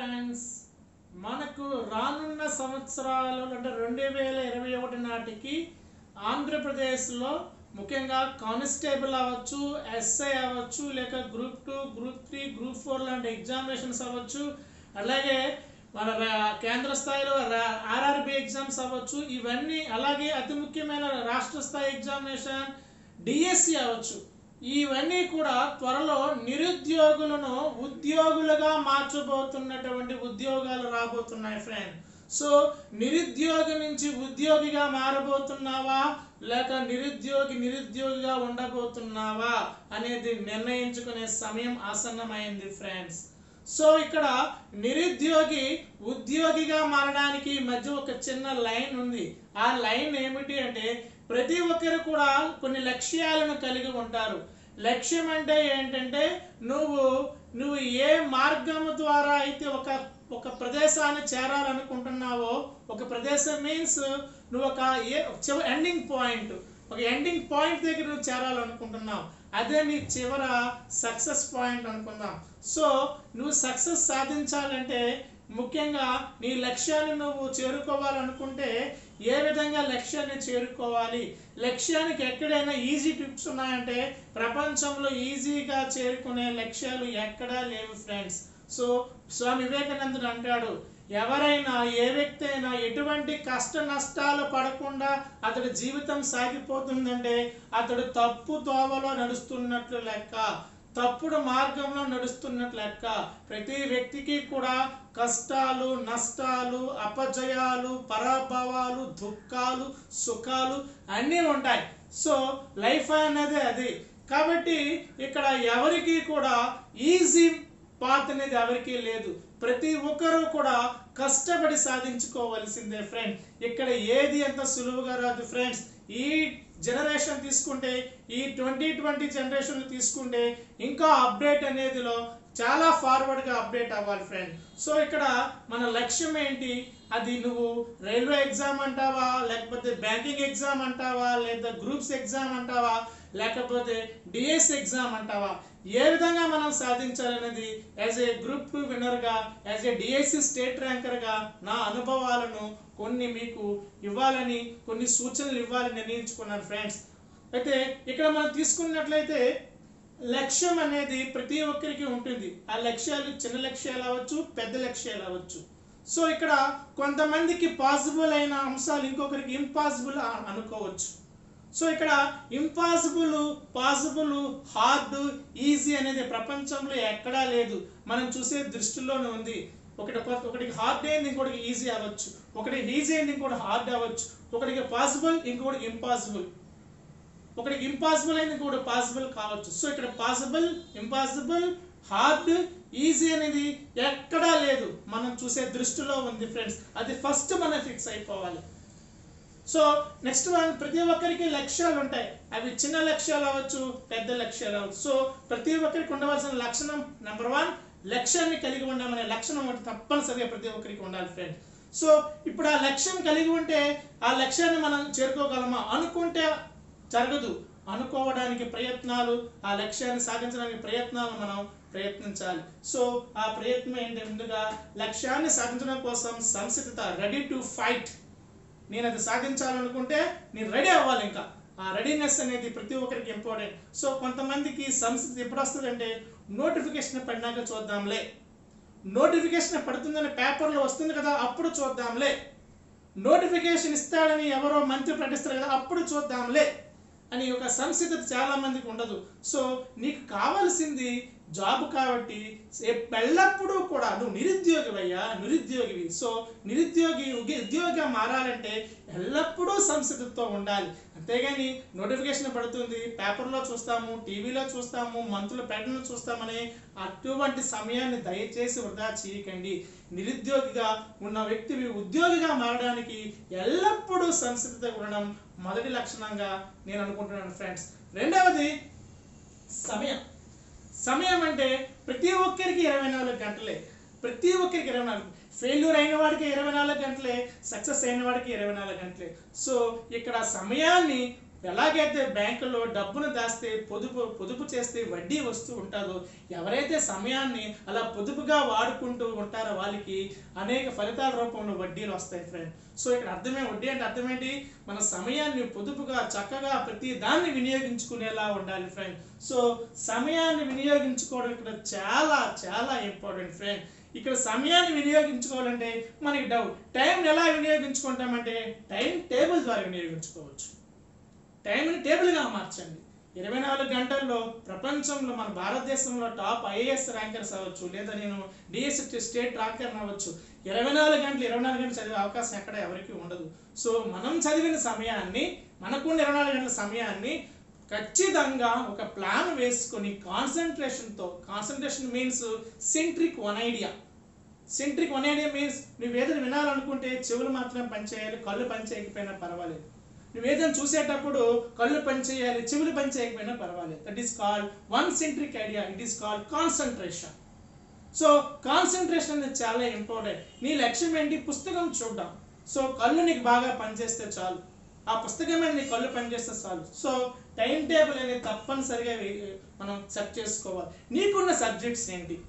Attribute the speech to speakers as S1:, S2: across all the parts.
S1: friends మనకు రానున్న సంవత్సరాలు అంటే రెండు వేల ఇరవై ఒకటి నాటికి ఆంధ్రప్రదేశ్లో ముఖ్యంగా కానిస్టేబుల్ అవ్వచ్చు ఎస్ఐ అవ్వచ్చు లేక group two group three group four లాంటి ఎగ్జామినేషన్స్ అవ్వచ్చు అలాగే మన రా- కేంద్ర స్థాయిలో ఆర్ఆర్బి ఎగ్జామ్స్ అవ్వచ్చు ఇవన్నీ అలాగే అతి ముఖ్యమైన రాష్ట్ర స్థాయి ఎగ్జామినేషన్ డిఎస్సి అవ్వచ్చు ఇవన్నీ కూడా త్వరలో నిరుద్యోగులను ఉద్యోగులుగా మార్చబోతున్నటువంటి ఉద్యోగాలు రాబోతున్నాయి ఫ్రెండ్ సో నిరుద్యోగి నుంచి ఉద్యోగిగా మారబోతున్నావా లేక నిరుద్యోగి నిరుద్యోగిగా ఉండబోతున్నావా అనేది నిర్ణయించుకునే సమయం ఆసన్నమైంది ఫ్రెండ్స్ సో ఇక్కడ నిరుద్యోగి ఉద్యోగిగా మారడానికి మధ్య ఒక చిన్న లైన్ ఉంది ఆ లైన్ ఏమిటి అంటే ప్రతి ఒక్కరు కూడా కొన్ని లక్ష్యాలను కలిగి ఉంటారు లక్ష్యం అంటే ఏంటంటే నువ్వు నువ్వు ఏ మార్గము ద్వారా అయితే ఒక ఒక ప్రదేశాన్ని చేరాలనుకుంటున్నావో ఒక ప్రదేశం మీన్స్ నువ్వు ఒక ఏ ఎండింగ్ పాయింట్ ఒక ఎండింగ్ పాయింట్ దగ్గర నువ్వు చేరాలనుకుంటున్నావు అదే నీ చివర సక్సెస్ పాయింట్ అనుకుందాం సో నువ్వు సక్సెస్ సాధించాలంటే ముఖ్యంగా నీ లక్ష్యాన్ని నువ్వు చేరుకోవాలనుకుంటే ఏ విధంగా లక్ష్యాన్ని చేరుకోవాలి లక్ష్యానికి ఎక్కడైనా ఈజీ టిప్స్ ఉన్నాయంటే ప్రపంచంలో ఈజీగా చేరుకునే లక్ష్యాలు ఎక్కడా లేవు ఫ్రెండ్స్ సో స్వామి వివేకానందుడు అంటాడు ఎవరైనా ఏ వ్యక్తి అయినా ఎటువంటి కష్ట నష్టాలు పడకుండా అతడి జీవితం సాగిపోతుందంటే అతడు తప్పు తోవలో నడుస్తున్నట్లు లెక్క తప్పుడు మార్గంలో నడుస్తున్నట్లు లెక్క ప్రతి వ్యక్తికి కూడా కష్టాలు నష్టాలు అపజయాలు పరాభవాలు దుఃఖాలు సుఖాలు అన్నీ ఉంటాయి సో లైఫ్ అనేది అది కాబట్టి ఇక్కడ ఎవరికి కూడా ఈజీ పాత్ అనేది ఎవరికీ లేదు ప్రతి ఒక్కరూ కూడా కష్టపడి సాధించుకోవాల్సిందే ఫ్రెండ్ ఇక్కడ ఏది అంత సులువుగా రాదు ఫ్రెండ్స్ ఈ జనరేషన్ తీసుకుంటే ఈ ట్వంటీ ట్వంటీ జనరేషన్ తీసుకుంటే ఇంకా అప్డేట్ అనేదిలో చాలా ఫార్వర్డ్గా అప్డేట్ అవ్వాలి ఫ్రెండ్ సో ఇక్కడ మన లక్ష్యం ఏంటి అది నువ్వు రైల్వే ఎగ్జామ్ అంటావా లేకపోతే బ్యాంకింగ్ ఎగ్జామ్ అంటావా లేదా గ్రూప్స్ ఎగ్జామ్ అంటావా లేకపోతే డిఎస్ ఎగ్జామ్ అంటావా ఏ విధంగా మనం సాధించాలనేది యాజ్ ఏ గ్రూప్ టూ విన్నర్గా యాజ్ ఏ డిఎస్సి స్టేట్ ర్యాంకర్గా నా అనుభవాలను కొన్ని మీకు ఇవ్వాలని కొన్ని సూచనలు ఇవ్వాలని నిర్ణయించుకున్నాను ఫ్రెండ్స్ అయితే ఇక్కడ మనం తీసుకున్నట్లయితే లక్ష్యం అనేది ప్రతి ఒక్కరికి ఉంటుంది ఆ లక్ష్యాలు చిన్న లక్ష్యాలు అవ్వచ్చు పెద్ద లక్ష్యాలు అవ్వచ్చు సో ఇక్కడ కొంతమందికి పాసిబుల్ అయిన అంశాలు ఇంకొకరికి ఇంపాసిబుల్ అనుకోవచ్చు సో ఇక్కడ ఇంపాసిబుల్ పాసిబుల్ హార్డ్ ఈజీ అనేది ప్రపంచంలో ఎక్కడా లేదు మనం చూసే దృష్టిలోనే ఉంది ఒకటి ఒకటికి హార్డ్ అయింది ఇంకోటికి ఈజీ అవ్వచ్చు ఒకటికి ఈజీ అయింది ఇంకోటి హార్డ్ అవ్వచ్చు ఒకటికి పాసిబుల్ ఇంకోటికి ఇంపాసిబుల్ ఒకటికి ఇంపాసిబుల్ అయింది ఇంకోటి పాసిబుల్ కావచ్చు సో ఇక్కడ పాసిబుల్ ఇంపాసిబుల్ హార్డ్ ఈజీ అనేది ఎక్కడా లేదు మనం చూసే దృష్టిలో ఉంది ఫ్రెండ్స్ అది ఫస్ట్ మనం ఫిక్స్ అయిపోవాలి సో నెక్స్ట్ వన్ ప్రతి ఒక్కరికి లక్ష్యాలు ఉంటాయి అవి చిన్న లక్ష్యాలు అవ్వచ్చు పెద్ద లక్ష్యాలు అవ్వచ్చు సో ప్రతి ఒక్కరికి ఉండవలసిన లక్షణం నెంబర్ వన్ లక్ష్యాన్ని కలిగి ఉండమనే లక్షణం ఒకటి తప్పనిసరిగా ప్రతి ఒక్కరికి ఉండాలి ఫ్రెండ్ సో ఇప్పుడు ఆ లక్ష్యం కలిగి ఉంటే ఆ లక్ష్యాన్ని మనం చేరుకోగలమా అనుకుంటే జరగదు అనుకోవడానికి ప్రయత్నాలు ఆ లక్ష్యాన్ని సాధించడానికి ప్రయత్నాలు మనం ప్రయత్నించాలి సో ఆ ప్రయత్నం ఏంటి ముందుగా లక్ష్యాన్ని సాధించడం కోసం సంసిద్ధత రెడీ టు ఫైట్ నేను అది సాధించాలనుకుంటే నేను రెడీ అవ్వాలి ఇంకా ఆ రెడీనెస్ అనేది ప్రతి ఒక్కరికి ఇంపార్టెంట్ సో కొంతమందికి సంస్థ ఎప్పుడు వస్తుందంటే నోటిఫికేషన్ పడినాక చూద్దాంలే నోటిఫికేషన్ పడుతుందని పేపర్లో వస్తుంది కదా అప్పుడు చూద్దాంలే నోటిఫికేషన్ ఇస్తాడని ఎవరో మంత్రి ప్రకటిస్తారు కదా అప్పుడు చూద్దాంలే అని ఒక సంసిద్ధత చాలా మందికి ఉండదు సో నీకు కావాల్సింది జాబ్ కాబట్టి ఎల్లప్పుడూ కూడా నువ్వు నిరుద్యోగివయ్యా నిరుద్యోగివి సో నిరుద్యోగి ఉద్యోగిగా మారాలంటే ఎల్లప్పుడూ సంసిద్ధతతో ఉండాలి అంతేగాని నోటిఫికేషన్ పడుతుంది పేపర్లో చూస్తాము టీవీలో చూస్తాము మంత్రుల ప్రకటనలు చూస్తామని అటువంటి సమయాన్ని దయచేసి వృధా చేయకండి నిరుద్యోగిగా ఉన్న వ్యక్తివి ఉద్యోగిగా మారడానికి ఎల్లప్పుడూ సంసిద్ధత ఉండడం మొదటి లక్షణంగా నేను అనుకుంటున్నాను ఫ్రెండ్స్ రెండవది సమయం సమయం అంటే ప్రతి ఒక్కరికి ఇరవై నాలుగు గంటలే ప్రతి ఒక్కరికి ఇరవై నాలుగు ఫెయిల్యూర్ అయిన వాడికి ఇరవై నాలుగు గంటలే సక్సెస్ అయిన వాడికి ఇరవై నాలుగు గంటలే సో ఇక్కడ సమయాన్ని ఎలాగైతే బ్యాంకులో డబ్బును దాస్తే పొదుపు పొదుపు చేస్తే వడ్డీ వస్తూ ఉంటుందో ఎవరైతే సమయాన్ని అలా పొదుపుగా వాడుకుంటూ ఉంటారో వాళ్ళకి అనేక ఫలితాల రూపంలో వడ్డీలు వస్తాయి ఫ్రెండ్ సో ఇక్కడ అర్థమే వడ్డీ అంటే అర్థం ఏంటి మన సమయాన్ని పొదుపుగా చక్కగా ప్రతి దాన్ని వినియోగించుకునేలా ఉండాలి ఫ్రెండ్ సో సమయాన్ని వినియోగించుకోవడం ఇక్కడ చాలా చాలా ఇంపార్టెంట్ ఫ్రెండ్ ఇక్కడ సమయాన్ని వినియోగించుకోవాలంటే మనకి డౌట్ టైం ఎలా వినియోగించుకుంటామంటే టైం టేబుల్ ద్వారా వినియోగించుకోవచ్చు టైంని టేబుల్గా మార్చండి ఇరవై నాలుగు గంటల్లో ప్రపంచంలో మన భారతదేశంలో టాప్ ఐఏఎస్ ర్యాంకర్స్ అవ్వచ్చు లేదా నేను డిఎస్సి స్టేట్ ర్యాంకర్ అవ్వచ్చు ఇరవై నాలుగు గంటలు ఇరవై నాలుగు గంటలు చదివే అవకాశం ఎక్కడ ఎవరికి ఉండదు సో మనం చదివిన సమయాన్ని మనకున్న ఇరవై నాలుగు గంటల సమయాన్ని ఖచ్చితంగా ఒక ప్లాన్ వేసుకొని కాన్సన్ట్రేషన్తో concentration means centric one idea centric one idea means నువ్వు ఏదైనా వినాలనుకుంటే చెవులు మాత్రం పనిచేయాలి కళ్ళు పనిచేయకపోయినా పర్వాలేదు నువ్వు ఏదైనా చూసేటప్పుడు కళ్ళు పనిచేయాలి చెవులు పనిచేయకపోయినా పర్వాలేదు that is called one centric idea it is called concentration so concentration అనేది చాలా ఇంపార్టెంట్ నీ లక్ష్యం ఏంటి పుస్తకం చూడడం సో కళ్ళు నీకు బాగా పనిచేస్తే చాలు ఆ పుస్తకం మీద నీ కళ్ళు పనిచేస్తే చాలు సో టైం టేబుల్ అనేది తప్పనిసరిగా వే- మనం సెట్ చేసుకోవాలి నీకున్న సబ్జెక్ట్స్ ఏంటి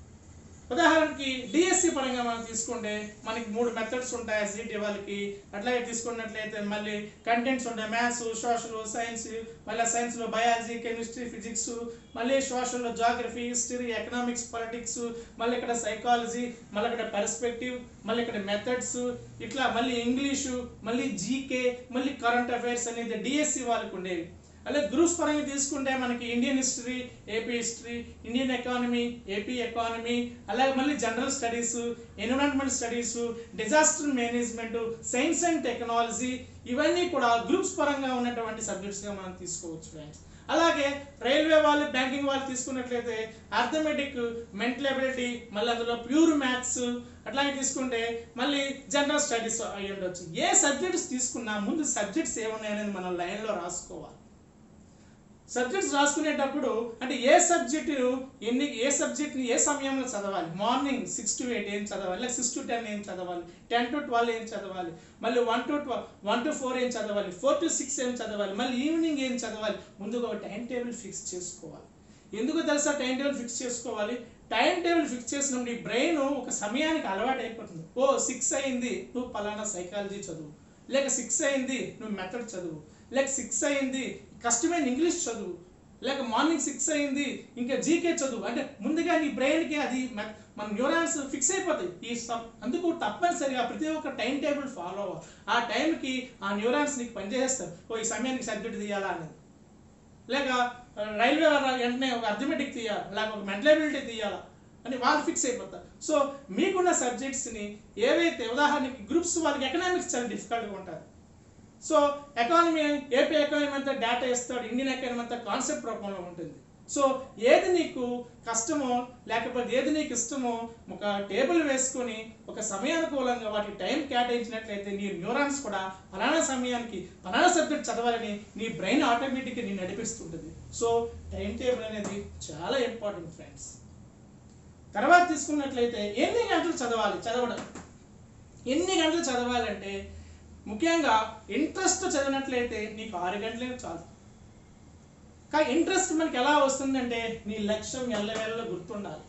S1: ఉదాహరణకి డిఎస్సి పరంగా మనం తీసుకుంటే మనకి మూడు మెథడ్స్ ఉంటాయి ఎస్జిటి వాళ్ళకి అట్లాగే తీసుకున్నట్లయితే మళ్ళీ కంటెంట్స్ ఉంటాయి మ్యాథ్స్ సోషల్ సైన్స్ మళ్ళీ సైన్స్లో బయాలజీ కెమిస్ట్రీ ఫిజిక్స్ మళ్ళీ సోషల్లో జాగ్రఫీ హిస్టరీ ఎకనామిక్స్ పాలిటిక్స్ మళ్ళీ ఇక్కడ సైకాలజీ మళ్ళీ ఇక్కడ పర్స్పెక్టివ్ మళ్ళీ ఇక్కడ మెథడ్స్ ఇట్లా మళ్ళీ ఇంగ్లీషు మళ్ళీ జీకే మళ్ళీ కరెంట్ అఫైర్స్ అనేది డిఎస్సి వాళ్ళకి ఉండేవి అలాగే గ్రూప్స్ పరంగా తీసుకుంటే మనకి Indian history AP history Indian economy AP economy అలాగే మళ్ళీ general studies environment studies disaster management science and technology ఇవన్నీ కూడా గ్రూప్స్ పరంగా ఉన్నటువంటి సబ్జెక్ట్స్గా మనం తీసుకోవచ్చు ఫ్రెండ్స్ అలాగే రైల్వే వాళ్ళు బ్యాంకింగ్ వాళ్ళు తీసుకున్నట్లయితే అర్థమెటిక్ మెంటల్ ఎబిలిటీ మళ్ళీ అందులో ప్యూర్ మ్యాథ్స్ అట్లాగే తీసుకుంటే మళ్ళీ జనరల్ స్టడీస్ అయి ఉండొచ్చు ఏ సబ్జెక్ట్స్ తీసుకున్నా ముందు సబ్జెక్ట్స్ ఏమున్నాయనేది మనం లైన్లో రాసుకోవాలి సబ్జెక్ట్స్ రాసుకునేటప్పుడు అంటే ఏ సబ్జెక్టు ఎన్ని ఏ సబ్జెక్ట్ని ఏ సమయంలో చదవాలి మార్నింగ్ సిక్స్ టు ఎయిట్ ఏం చదవాలి లేదా సిక్స్ టు టెన్ ఏం చదవాలి టెన్ టు ట్వెల్వ్ ఏం చదవాలి మళ్ళీ one to twelve one to four ఏం చదవాలి ఫోర్ టు సిక్స్ ఏం చదవాలి మళ్ళీ ఈవినింగ్ ఏం చదవాలి ముందుగా ఒక టైం టేబుల్ ఫిక్స్ చేసుకోవాలి ఎందుకు తెలుసా టైం టేబుల్ ఫిక్స్ చేసుకోవాలి టైం టేబుల్ ఫిక్స్ చేసినప్పుడు నీ బ్రెయిన్ ఒక సమయానికి అలవాటు అయిపోతుంది ఓ సిక్స్ అయింది నువ్వు పలానా సైకాలజీ చదువు లేక సిక్స్ అయింది నువ్వు మెథడ్ చదువు లేక సిక్స్ అయింది కష్టమైన ఇంగ్లీష్ చదువు లేక మార్నింగ్ సిక్స్ అయింది ఇంకా జీకే చదువు అంటే ముందుగా నీ బ్రెయిన్కి అది మె- మన న్యూరాన్స్ ఫిక్స్ అయిపోతాయి ఈ సం- అందుకు తప్పనిసరిగా ప్రతి ఒక్క టైం టేబుల్ ఫాలో అవ్వాలి ఆ టైంకి ఆ న్యూరాన్స్ నీకు పనిచేస్తారు ఓ ఈ సమయానికి సబ్జెక్ట్ తీయాలా అనేది లేక ఆ, రైల్వే వాళ్ళ వెంటనే ఒక అర్థమెటిక్ తీయాలి లేక ఒక మెంటలబిలిటీ తీయాలా అని వాళ్ళు ఫిక్స్ అయిపోతారు సో మీకున్న సబ్జెక్ట్స్ని ఏవైతే ఉదాహరణకి గ్రూప్స్ వాళ్ళకి ఎకనామిక్స్ చాలా డిఫికల్ట్గా ఉంటుంది సో ఎకానమీ ఏపీ ఎకానమీ అంతా డేటా ఇస్తాడు ఇండియన్ ఎకానమీ అంతా కాన్సెప్ట్ రూపంలో ఉంటుంది సో ఏది నీకు కష్టమో లేకపోతే ఏది నీకు ఇష్టమో ఒక టేబుల్ వేసుకొని ఒక సమయానుకూలంగా వాటి టైం కేటాయించినట్లయితే నీ న్యూరాన్స్ కూడా ఫలానా సమయానికి ఫలానా సబ్జెక్ట్ చదవాలని నీ బ్రెయిన్ ఆటోమేటిక్గా నీ నడిపిస్తుంటుంది సో టైం టేబుల్ అనేది చాలా ఇంపార్టెంట్ ఫ్రెండ్స్ తర్వాత తీసుకున్నట్లయితే ఎన్ని గంటలు చదవాలి చదవడం ఎన్ని గంటలు చదవాలంటే ముఖ్యంగా ఇంట్రెస్ట్ చదివినట్లయితే నీకు ఆరు గంటలే చాలు కానీ ఇంట్రెస్ట్ మనకి ఎలా వస్తుందంటే నీ లక్ష్యం ఎల్లవేళలో గుర్తుండాలి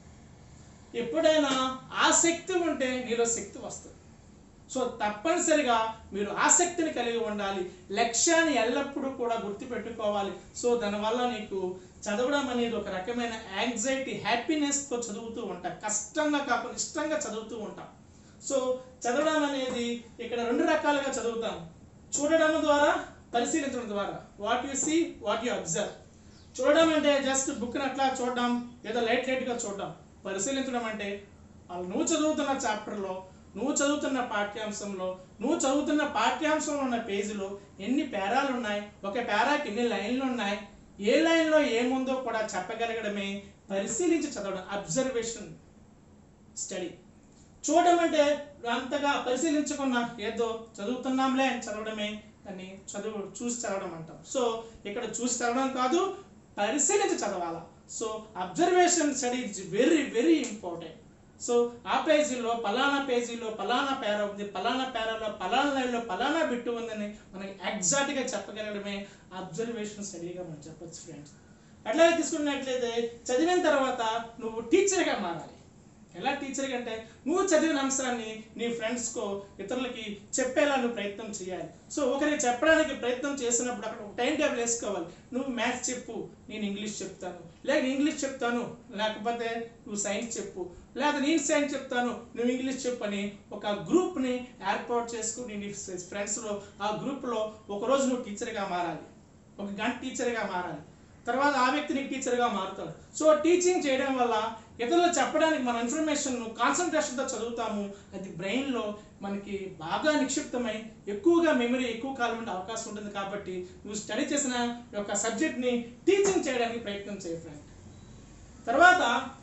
S1: ఎప్పుడైనా ఆసక్తి ఉంటే నీలో శక్తి వస్తుంది సో తప్పనిసరిగా మీరు ఆసక్తిని కలిగి ఉండాలి లక్ష్యాన్ని ఎల్లప్పుడూ కూడా గుర్తుపెట్టుకోవాలి సో దానివల్ల నీకు చదవడం అనేది ఒక రకమైన యాంగ్జైటీ హ్యాపీనెస్తో చదువుతూ ఉంటాం కష్టంగా కాకుండా ఇష్టంగా చదువుతూ ఉంటాం సో చదవడం అనేది ఇక్కడ రెండు రకాలుగా చదువుతాం చూడడం ద్వారా పరిశీలించడం ద్వారా what you see what you observe చూడడం అంటే జస్ట్ బుక్ని అట్లా చూడడం ఏదో లైట్ లైట్గా చూడడం పరిశీలించడం అంటే వాళ్ళు నువ్వు చదువుతున్న చాప్టర్లో నువ్వు చదువుతున్న పాఠ్యాంశంలో నువ్వు చదువుతున్న పాఠ్యాంశంలో ఉన్న పేజీలో ఎన్ని పేరాలు ఉన్నాయి ఒక పేరాకి ఎన్ని లైన్లు ఉన్నాయి ఏ లైన్లో ఏముందో కూడా చెప్పగలగడమే పరిశీలించి చదవడం అబ్జర్వేషన్ స్టడీ చూడడం అంటే అంతగా పరిశీలించకుండా ఏదో చదువుతున్నాంలే అని చదవడమే దాన్ని చదువు చూసి చదవడం అంటాం సో ఇక్కడ చూసి చదవడం కాదు పరిశీలించి చదవాలా so observation study is very very important so ఆ పేజీలో పలానా పేజీలో పలానా పేర ఉంది పలానా పేరాలో పలానా లైన్లో పలానా బిట్టు ఉందని మనకి ఎగ్జాక్ట్గా చెప్పగలగడమే అబ్జర్వేషన్ స్టడీగా మనం చెప్పొచ్చు ఫ్రెండ్స్ అట్లాగే తీసుకున్నట్లయితే చదివిన తర్వాత నువ్వు టీచర్గా మారాలి ఎలా టీచర్ అంటే నువ్వు చదివిన అంశాన్ని నీ ఫ్రెండ్స్కో ఇతరులకి చెప్పేలా నువ్వు ప్రయత్నం చేయాలి సో ఒకరికి చెప్పడానికి ప్రయత్నం చేసినప్పుడు అక్కడ ఒక టైం టేబుల్ వేసుకోవాలి నువ్వు మ్యాథ్స్ చెప్పు నేను ఇంగ్లీష్ చెప్తాను లేక ఇంగ్లీష్ చెప్తాను లేకపోతే నువ్వు సైన్స్ చెప్పు లేదా నేను సైన్స్ చెప్తాను నువ్వు ఇంగ్లీష్ చెప్పు అని ఒక గ్రూప్ని ఏర్పాటు చేసుకుని నీ ఫ్రెండ్స్లో ఆ గ్రూప్లో ఒకరోజు నువ్వు టీచర్గా మారాలి ఒక గంట టీచర్గా మారాలి తర్వాత ఆ వ్యక్తి నీకు టీచర్గా మారుతాడు సో టీచింగ్ చేయడం వల్ల ఇతరులు చెప్పడానికి మన ఇన్ఫర్మేషన్ కాన్సన్ట్రేషన్తో చదువుతాము అది బ్రెయిన్లో మనకి బాగా నిక్షిప్తమై ఎక్కువగా మెమరీ ఎక్కువ కాలం ఉండే అవకాశం ఉంటుంది కాబట్టి నువ్వు స్టడీ చేసిన యొక్క సబ్జెక్ట్ని టీచింగ్ చేయడానికి ప్రయత్నం చేయ ఫ్రెండ్ తర్వాత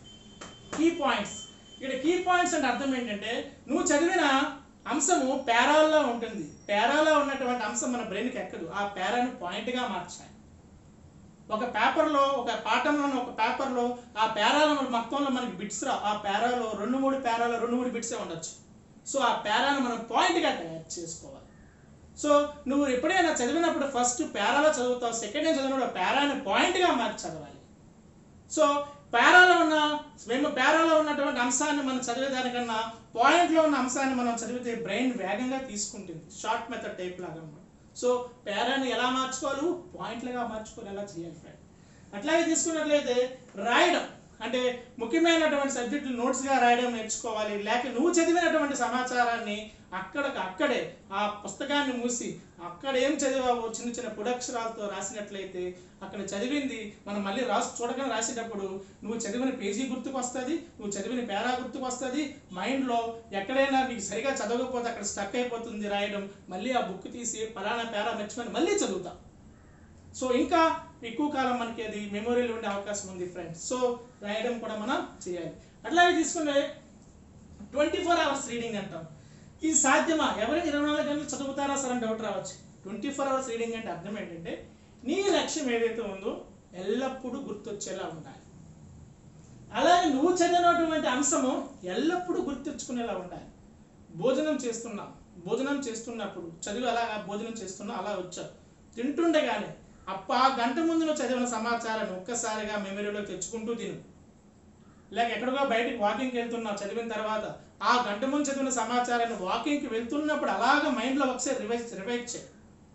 S1: కీ పాయింట్స్ ఇక్కడ కీ పాయింట్స్ అంటే అర్థం ఏంటంటే నువ్వు చదివిన అంశము పేరాల్లో ఉంటుంది పేరాలో ఉన్నటువంటి అంశం మన బ్రెయిన్కి ఎక్కదు ఆ పేరాను పాయింట్గా మార్చాలి ఒక పేపర్లో ఒక పాఠంలోని ఒక పేపర్లో ఆ పేరాలో మొత్తంలో మనకి బిట్స్ రా ఆ పేరాలో రెండు మూడు పేరాలో రెండు మూడు బిట్సే ఉండొచ్చు సో ఆ పేరాను మనం పాయింట్గా తయారు చేసుకోవాలి సో నువ్వు ఎప్పుడైనా చదివినప్పుడు ఫస్ట్ పేరాలో చదువుతావు సెకండ్ టైం చదివినప్పుడు పేరాని పాయింట్గా మార్చి చదవాలి సో పేరాలో ఉన్న మేము పేరాలో ఉన్నటువంటి అంశాన్ని మనం చదివేదానికన్నా పాయింట్లో ఉన్న అంశాన్ని మనం చదివితే బ్రెయిన్ వేగంగా తీసుకుంటుంది షార్ట్ మెథడ్ టైప్ లాగా అన్నమాట సో పేరాని ఎలా మార్చుకోవాలి పాయింట్లుగా మార్చుకోవాలి ఎలా చేయాలి ఫ్రెండ్ అట్లాగే తీసుకున్నట్లయితే రాయడం అంటే ముఖ్యమైనటువంటి సబ్జెక్టులు నోట్స్గా రాయడం నేర్చుకోవాలి లేక నువ్వు చదివినటువంటి సమాచారాన్ని అక్కడికి అక్కడే ఆ పుస్తకాన్ని మూసి అక్కడ ఏం చదివావో చిన్న చిన్న పుడక్షరాలతో రాసినట్లయితే అక్కడ చదివింది మనం మళ్ళీ రాసి చూడగానే రాసేటప్పుడు నువ్వు చదివిన పేజీ గుర్తుకు వస్తుంది నువ్వు చదివిన పేరా గుర్తుకు వస్తుంది మైండ్లో ఎక్కడైనా నీకు సరిగా చదవకపోతే అక్కడ స్టక్ అయిపోతుంది రాయడం మళ్ళీ ఆ బుక్ తీసి పలానా పేరా మర్చిపోయి మళ్ళీ చదువుతాం సో ఇంకా ఎక్కువ కాలం మనకి అది మెమొరీలో ఉండే అవకాశం ఉంది ఫ్రెండ్స్ సో రాయడం కూడా మనం చేయాలి అట్లాగే తీసుకునే ట్వంటీ ఫోర్ అవర్స్ రీడింగ్ అంటాం ఇది సాధ్యమా ఎవరైనా ఇరవై నాలుగు గంటలు చదువుతారా సార్ అని డౌట్ రావచ్చు ట్వంటీ ఫోర్ అవర్స్ రీడింగ్ అంటే అర్థం ఏంటంటే నీ లక్ష్యం ఏదైతే ఉందో ఎల్లప్పుడూ గుర్తొచ్చేలా ఉండాలి అలాగే నువ్వు చదివినటువంటి అంశము ఎల్లప్పుడూ గుర్తుంచుకునేలా ఉండాలి భోజనం చేస్తున్నాం భోజనం చేస్తున్నప్పుడు చదువు అలా భోజనం చేస్తున్నా అలా వచ్చావు తింటుండగానే అప్ప ఆ గంట ముందు నువ్వు చదివిన సమాచారాన్ని ఒక్కసారిగా మెమరీలో తెచ్చుకుంటూ తిను లేక ఎక్కడికో బయటికి వాకింగ్కి వెళ్తున్నావు చదివిన తర్వాత ఆ గంట ముందు చదివిన సమాచారాన్ని వాకింగ్కి వెళ్తున్నప్పుడు అలాగ మైండ్లో ఒకసారి రివైజ్ రివైజ్ చేయి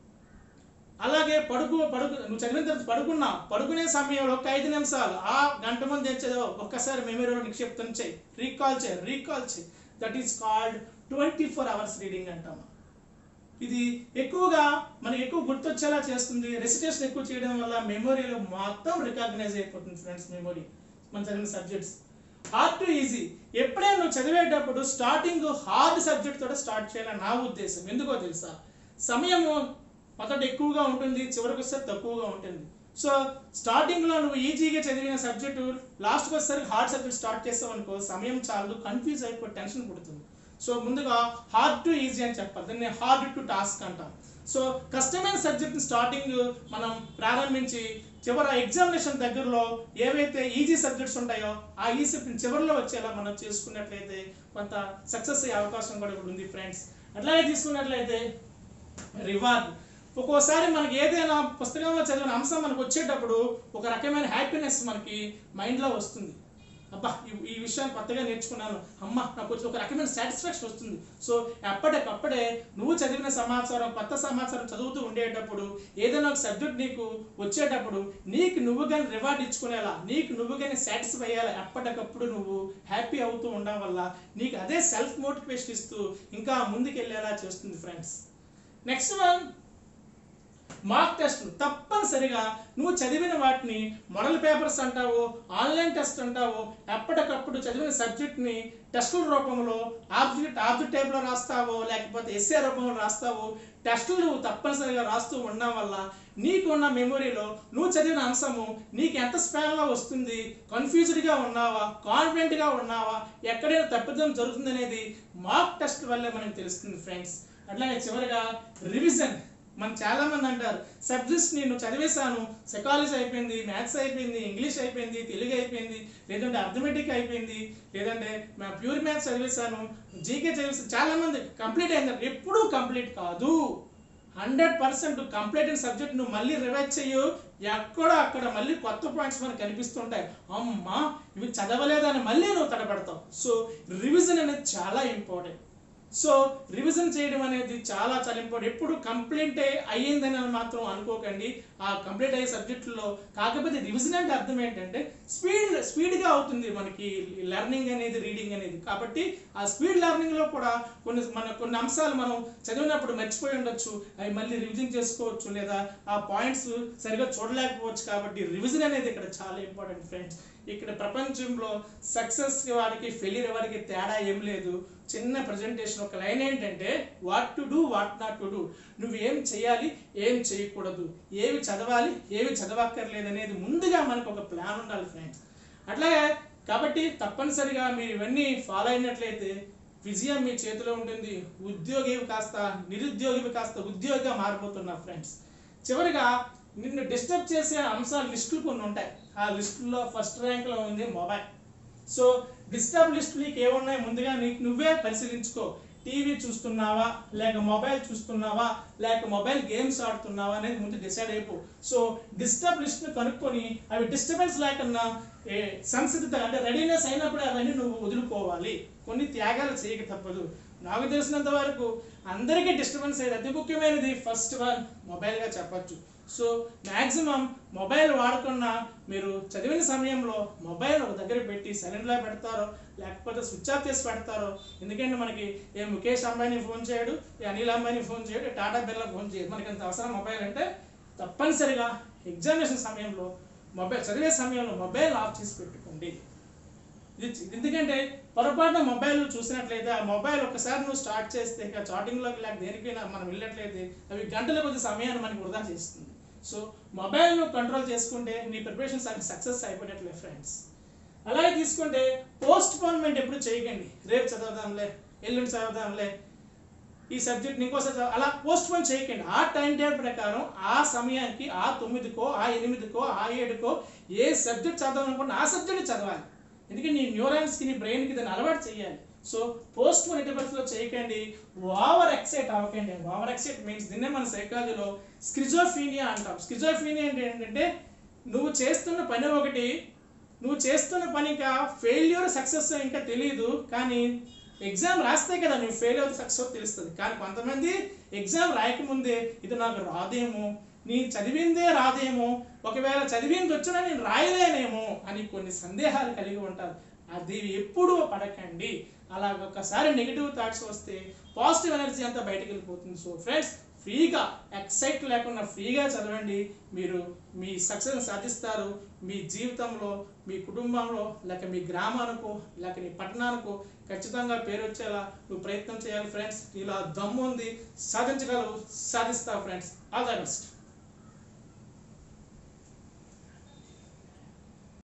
S1: అలాగే పడుకు పడుకు నువ్వు చదివిన తర్వాత పడుకున్నా పడుకునే సమయంలో ఒక ఐదు నిమిషాలు ఆ గంట ముందు ఏం చదివావు ఒక్కసారి మెమరీలో నిక్షిప్తం చేయి రీకాల్ చేయి రీకాల్ చేయి that is called twenty four hours reading అంటాము ఇది ఎక్కువగా మనకి ఎక్కువ గుర్తొచ్చేలా చేస్తుంది రెసిటేషన్ ఎక్కువ చేయడం వల్ల మెమొరీలో మొత్తం రికగ్నైజ్ అయిపోతుంది ఫ్రెండ్స్ మెమొరీ మన చదివిన సబ్జెక్ట్స్ హార్డ్ టు ఈజీ ఎప్పుడైనా నువ్వు చదివేటప్పుడు స్టార్టింగ్ హార్డ్ సబ్జెక్ట్ తోటి స్టార్ట్ చేయాలని నా ఉద్దేశం ఎందుకో తెలుసా సమయము మొదట ఎక్కువగా ఉంటుంది చివరికి వస్తే తక్కువగా ఉంటుంది సో స్టార్టింగ్లో నువ్వు ఈజీగా చదివిన సబ్జెక్టు లాస్ట్కి వచ్చేసరికి హార్డ్ సబ్జెక్ట్ స్టార్ట్ చేస్తావు అనుకో సమయం చాలు కన్ఫ్యూజ్ అయిపోయి టెన్షన్ పుడుతుంది సో ముందుగా హార్డ్ టు ఈజీ అని చెప్పాలి దాన్ని హార్డ్ టు టాస్క్ అంటాం సో కష్టమైన సబ్జెక్ట్ స్టార్టింగ్ మనం ప్రారంభించి చివర ఎగ్జామినేషన్ దగ్గరలో ఏవైతే ఈజీ సబ్జెక్ట్స్ ఉంటాయో ఆ ఈ సబ్జెక్ట్ చివరిలో వచ్చేలా మనం చేసుకున్నట్లయితే కొంత సక్సెస్ అయ్యే అవకాశం కూడా ఇక్కడ ఉంది ఫ్రెండ్స్ అట్లాగే తీసుకున్నట్లయితే రివార్డ్ ఒక్కోసారి మనకి ఏదైనా పుస్తకంలో చదివిన అంశం మనకు వచ్చేటప్పుడు ఒక రకమైన హ్యాపీనెస్ మనకి మైండ్లో వస్తుంది అబ్బా ఈ- ఈ విషయాన్ని కొత్తగా నేర్చుకున్నాను అమ్మ నాకు వచ్చి ఒక రకమైన సాటిస్ఫాక్షన్ వస్తుంది సో అప్పటికప్పుడే నువ్వు చదివిన సమాచారం కొత్త సమాచారం చదువుతూ ఉండేటప్పుడు ఏదైనా ఒక సబ్జెక్ట్ నీకు వచ్చేటప్పుడు నీకు నువ్వు కానీ రివార్డ్ ఇచ్చుకునేలా నీకు నువ్వు కానీ సాటిస్ఫై అయ్యేలా ఎప్పటికప్పుడు నువ్వు హ్యాపీ అవుతూ ఉండడం వల్ల నీకు అదే సెల్ఫ్ మోటివేషన్ ఇస్తూ ఇంకా ముందుకెళ్ళేలా చేస్తుంది friends next one mark test తప్పనిసరిగా నువ్వు చదివిన వాటిని మోడల్ పేపర్స్ అంటావు ఆన్లైన్ టెస్ట్ అంటావు ఎప్పటికప్పుడు చదివిన సబ్జెక్ట్ని టెస్టుల రూపంలో ఆబ్జెక్ట్ ఆబ్జెక్ట్ టైప్లో రాస్తావో లేకపోతే ఎస్ఏ రూపంలో రాస్తావో టెస్టులు నువ్వు తప్పనిసరిగా రాస్తూ ఉండడం వల్ల నీకున్న మెమొరీలో నువ్వు చదివిన అంశము నీకు ఎంత స్పాన్లో వస్తుంది కన్ఫ్యూజ్డ్గా ఉన్నావా కాన్ఫిడెంట్గా ఉన్నావా ఎక్కడైనా తప్పిదం జరుగుతుంది అనేది మార్క్ టెస్ట్ వల్లే మనకు తెలుస్తుంది ఫ్రెండ్స్ అట్లాగే చివరిగా రివిజన్ మన చాలా మంది అంటారు సబ్జెక్ట్స్ నేను చదివేశాను సైకాలజీ అయిపోయింది మ్యాథ్స్ అయిపోయింది ఇంగ్లీష్ అయిపోయింది తెలుగు అయిపోయింది లేదంటే అర్థమెటిక్ అయిపోయింది లేదంటే ప్యూర్ మ్యాథ్స్ చదివేశాను జీకే చదివేసాను చాలా మంది కంప్లీట్ అయింది ఎప్పుడూ కంప్లీట్ కాదు హండ్రెడ్ పర్సెంట్ కంప్లీట్ అయిన సబ్జెక్ట్ నువ్వు మళ్ళీ రివైజ్ చెయ్యు ఎక్కడ అక్కడ మళ్ళీ కొత్త పాయింట్స్ మనకు కనిపిస్తుంటాయి అమ్మా ఇవి చదవలేదని మళ్ళీ నువ్వు తడబడతావు సో రివిజన్ అనేది చాలా ఇంపార్టెంట్ సో రివిజన్ చేయడం అనేది చాలా చాలా ఇంపార్టెంట్ ఎప్పుడు కంప్లీట్ అయ్యిందని మాత్రం అనుకోకండి ఆ కంప్లీట్ అయ్యే సబ్జెక్టులో కాకపోతే రివిజన్ అంటే అర్థం ఏంటంటే స్పీడ్ స్పీడ్గా అవుతుంది మనకి లెర్నింగ్ అనేది రీడింగ్ అనేది కాబట్టి ఆ స్పీడ్ లెర్నింగ్లో కూడా కొన్ని మన కొన్ని అంశాలు మనం చదివినప్పుడు మర్చిపోయి ఉండొచ్చు అవి మళ్ళీ రివిజన్ చేసుకోవచ్చు లేదా ఆ పాయింట్స్ సరిగా చూడలేకపోవచ్చు కాబట్టి రివిజన్ అనేది ఇక్కడ చాలా ఇంపార్టెంట్ ఫ్రెండ్స్ ఇక్కడ ప్రపంచంలో సక్సెస్ వాడికి ఫెయిలియర్ వాడికి తేడా ఏం లేదు చిన్న ప్రజెంటేషన్ ఒక లైన్ ఏంటంటే what to do what not to do నువ్వు ఏం చేయాలి ఏం చేయకూడదు ఏవి చదవాలి ఏవి చదవక్కర్లేదు అనేది ముందుగా మనకు ఒక ప్లాన్ ఉండాలి ఫ్రెండ్స్ అట్లాగే కాబట్టి తప్పనిసరిగా మీరు ఇవన్నీ ఫాలో అయినట్లయితే విజయం మీ చేతిలో ఉంటుంది ఉద్యోగి కాస్త నిరుద్యోగి కాస్త ఉద్యోగిగా మారిపోతున్నా ఫ్రెండ్స్ చివరిగా నిన్ను డిస్టర్బ్ చేసే అంశాలు లిస్టులు కొన్ని ఉంటాయి ఆ లిస్టుల్లో ఫస్ట్ ర్యాంక్లో ఉంది మొబైల్ సో డిస్టర్బ్ లిస్ట్ నీకు ఏమున్నాయి ముందుగా నీకు నువ్వే పరిశీలించుకో టీవీ చూస్తున్నావా లేక మొబైల్ చూస్తున్నావా లేక మొబైల్ గేమ్స్ ఆడుతున్నావా అనేది ముందు డిసైడ్ అయిపో సో డిస్టర్బ్ లిస్ట్ని కనుక్కొని అవి డిస్టర్బెన్స్ లేకుండా ఏ సంసిద్ధత అంటే రెడీనెస్ అయినప్పుడు అవన్నీ నువ్వు వదులుకోవాలి కొన్ని త్యాగాలు చేయక తప్పదు నాకు తెలిసినంత వరకు అందరికీ డిస్టర్బెన్స్ అయ్యేది అతి ముఖ్యమైనది ఫస్ట్ వన్ మొబైల్గా చెప్పొచ్చు సో మ్యాక్సిమం మొబైల్ వాడకుండా మీరు చదివిన సమయంలో మొబైల్ ఒక దగ్గర పెట్టి సైలెంట్లో పెడతారో లేకపోతే స్విచ్ ఆఫ్ చేసి పెడతారో ఎందుకంటే మనకి ఏ ముఖేష్ అంబానీ ఫోన్ చేయడు ఏ అనిల్ అంబానీ ఫోన్ చేయడు ఏ టాటా బిర్లా ఫోన్ చేయడు మనకి అంత అవసరం మొబైల్ అంటే తప్పనిసరిగా ఎగ్జామినేషన్ సమయంలో మొబైల్ చదివే సమయంలో మొబైల్ ఆఫ్ చేసి పెట్టుకోండి ఇది ఎందుకంటే పొరపాటున మొబైల్ చూసినట్లయితే ఆ మొబైల్ ఒకసారి నువ్వు స్టార్ట్ చేస్తే ఇక చాటింగ్లోకి లేక దేనికైనా మనం వెళ్ళినట్లయితే అవి గంటల కొద్ది సమయాన్ని మనకి వృధా చేస్తుంది సో మొబైల్ కంట్రోల్ చేసుకుంటే నీ ప్రిపరేషన్స్ అవి సక్సెస్ అయిపోయినట్లే ఫ్రెండ్స్ అలాగే తీసుకుంటే పోస్ట్ పోన్మెంట్ ఎప్పుడు చేయకండి రేపు చదవదాంలే ఎల్లుండి చదవదాంలే ఈ సబ్జెక్ట్ ఇంకోసారి చదవ- అలా పోస్ట్ పోన్ చేయకండి ఆ టైం టేబుల్ ప్రకారం ఆ సమయానికి ఆ తొమ్మిదికో ఆ ఎనిమిదికో ఆ ఏడుకో ఏ సబ్జెక్ట్ చదవాలనుకుంటే ఆ సబ్జెక్ట్ చదవాలి ఎందుకంటే నీ న్యూరాన్స్కి నీ బ్రెయిన్కి దాన్ని అలవాటు చేయాలి సో పోస్ట్ పోన్ ఎట్టి పరిస్థితిలో చేయకండి ఓవర్ ఎక్సైట్ అవ్వకండి ఓవర్ ఎక్సైట్ మీన్స్ దీన్నే మన సైకాలజీలో స్క్రిజోఫీనియా అంటాం స్క్రిజోఫీనియా అంటే ఏంటంటే నువ్వు చేస్తున్న పని ఒకటి నువ్వు చేస్తున్న పని ఇంకా ఫెయిల్యూర్ సక్సెస్ ఇంకా తెలియదు కానీ ఎగ్జామ్ రాస్తే కదా నువ్వు ఫెయిల్ అవుతే సక్సెస్ తెలుస్తుంది కానీ కొంతమంది ఎగ్జామ్ రాయకముందే ఇది నాకు రాదేమో నీ చదివిందే రాదేమో ఒకవేళ చదివింది వచ్చినా నేను రాయలేనేమో అని కొన్ని సందేహాలు కలిగి ఉంటారు అది ఎప్పుడూ పడకండి అలా ఒకసారి నెగిటివ్ థాట్స్ వస్తే పాజిటివ్ ఎనర్జీ అంతా బయటకు వెళ్ళిపోతుంది సో ఫ్రెండ్స్ ఫ్రీగా ఎక్సైట్ లేకుండా ఫ్రీగా చదవండి మీరు మీ సక్సెస్ సాధిస్తారు మీ జీవితంలో మీ కుటుంబంలో లేక మీ గ్రామానికో లేక మీ పట్టణానికో ఖచ్చితంగా పేరు వచ్చేలా నువ్వు ప్రయత్నం చేయాలి ఫ్రెండ్స్ ఇలా దమ్ము ఉంది సాధించగలవు సాధిస్తావు ఫ్రెండ్స్ ఆల్ ద బెస్ట్